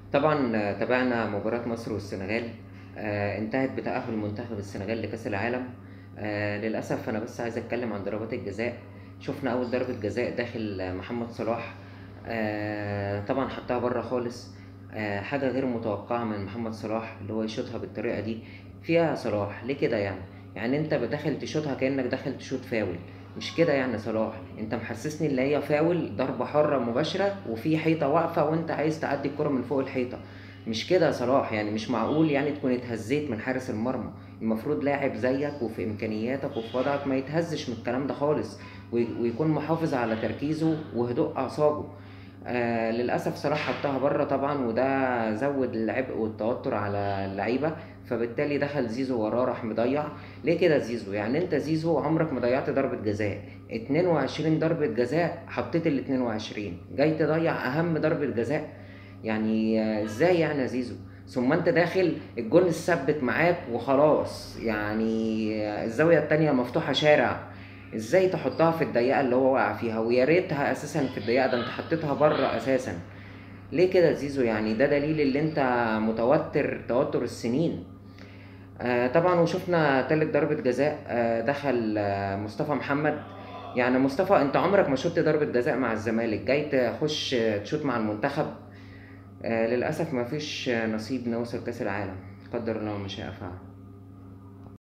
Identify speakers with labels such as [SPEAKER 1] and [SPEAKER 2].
[SPEAKER 1] طبعا آه، تابعنا مباراة مصر والسنغال آه، انتهت بتأهل منتخب السنغال لكأس العالم آه، للأسف أنا بس عايز أتكلم عن ضربات الجزاء شفنا أول ضربة جزاء داخل آه، محمد صلاح آه، طبعا حطها بره خالص آه، حاجة غير متوقعة من محمد صلاح اللي هو يشوطها بالطريقة دي فيها صلاح ليه كده يعني يعني انت داخل تشوطها كأنك داخل تشوط فاول مش كده يعني صلاح انت محسسني اللي هي فاول ضربة حرة مباشرة وفي حيطة واقفة وانت عايز تعدي الكرة من فوق الحيطة مش كده يا صلاح يعني مش معقول يعني تكون اتهزيت من حارس المرمى المفروض لاعب زيك وفي امكانياتك وفي وضعك ما يتهزش من الكلام ده خالص وي- ويكون محافظ على تركيزه وهدوء اعصابه آه للاسف صلاح حطها بره طبعا وده زود العبء والتوتر على اللعيبه فبالتالي دخل زيزو وراه راح مضيع ليه كده زيزو يعني انت زيزو عمرك ما ضيعت ضربه جزاء 22 ضربه جزاء حطيت ال 22 جاي تضيع اهم ضربه جزاء يعني آه، ازاي يعني يا زيزو ثم انت داخل الجون الثبت معاك وخلاص يعني آه، الزاويه التانية مفتوحه شارع ازاي تحطها في الضيقه اللي هو واقع فيها ويا ريتها اساسا في الضيقه ده انت حطيتها بره اساسا ليه كده يا زيزو يعني ده دليل اللي انت متوتر توتر السنين آه طبعا وشفنا تالت ضربة جزاء آه دخل آه مصطفى محمد يعني مصطفى انت عمرك ما شوت ضربة جزاء مع الزمالك جاي تخش آه، تشوت مع المنتخب آه للأسف ما فيش آه، نصيب نوصل كأس العالم قدر الله ما شاء فعل